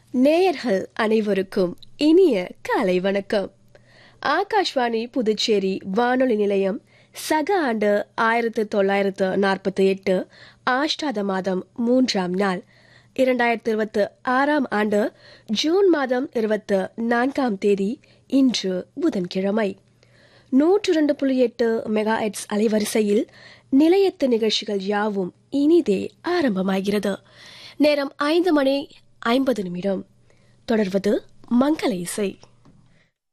நேயர்கள் அனைவருக்கும் இனிய காலை வணக்கம் ஆகாஷ்வாணி புதுச்சேரி வானொலி நிலையம் சக ஆண்டு ஆயிரத்து தொள்ளாயிரத்து நாற்பத்தி எட்டு ஆஷ்டாத மாதம் மூன்றாம் நாள் இரண்டாயிரத்தி இருபத்தி ஆறாம் ஆண்டு ஜூன் மாதம் இருபத்தி நான்காம் தேதி இன்று புதன்கிழமை நூற்று இரண்டு புள்ளி எட்டு மெகா எட்ஸ் அலைவரிசையில் நிலையத்து நிகழ்ச்சிகள் யாவும் இனிதே ஆரம்பமாகிறது நேரம் ஐந்து மணி ஐம்பது நிமிடம் தொடர்வது மங்கள இசை